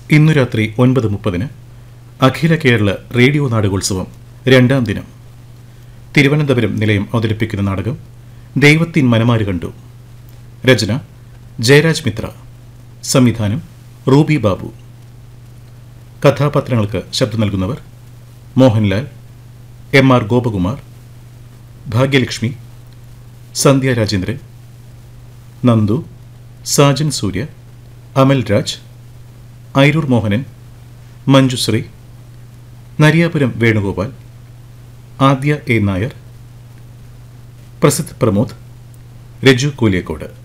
ഇന്നു രാത്രി ഒൻപത് മുപ്പതിന് അഖില കേരള റേഡിയോ നാടകോത്സവം രണ്ടാം ദിനം തിരുവനന്തപുരം നിലയം അവതരിപ്പിക്കുന്ന നാടകം ദൈവത്തിൻ മനമാര് കണ്ടു രചന ജയരാജ് മിത്ര സംവിധാനം റൂബി ബാബു കഥാപാത്രങ്ങൾക്ക് ശബ്ദം നൽകുന്നവർ Mohanlal M R Gopakumar Bhagyalakshmi Sandhya Rajendran Nandu Sajan Surya Amal Raj Airoor Mohanan Manjushree Nariyapuram Venugopal Adya A Nair Prasidh Pramod Raju Kooliyakode